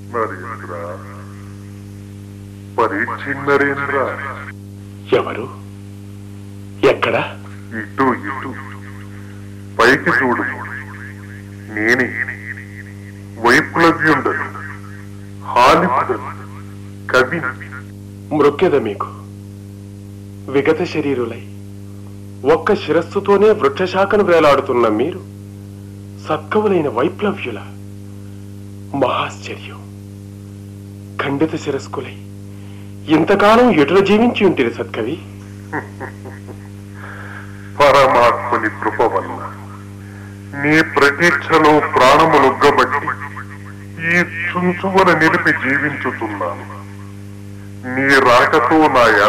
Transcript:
నరేంద్ర పరీక్షిన్నరేంద్ర ఎవరు ఎక్కడ ఇటు ఇటు పైకి చూడు నేనే వైప్లవ్యుండను హాలిపుడను కవిని మృక్కెద మీకు విగత శరీరులై ఒక్క శిరస్సుతోనే వృక్షశాఖను వేలాడుతున్న మీరు సత్కవులైన వైప్లవ్యుల మహాశ్చర్యం ఖండిత శిరస్కులై ఇంతకాలం ఎటుల జీవించి ఉంటుంది సత్కవి పరమాత్మని కృప వల్ల నీ ప్రతీక్షలో ప్రాణములుగ్గబట్టి ఈ చుంచువన నిలిపి జీవించుతున్నాను నీ రాకతో నా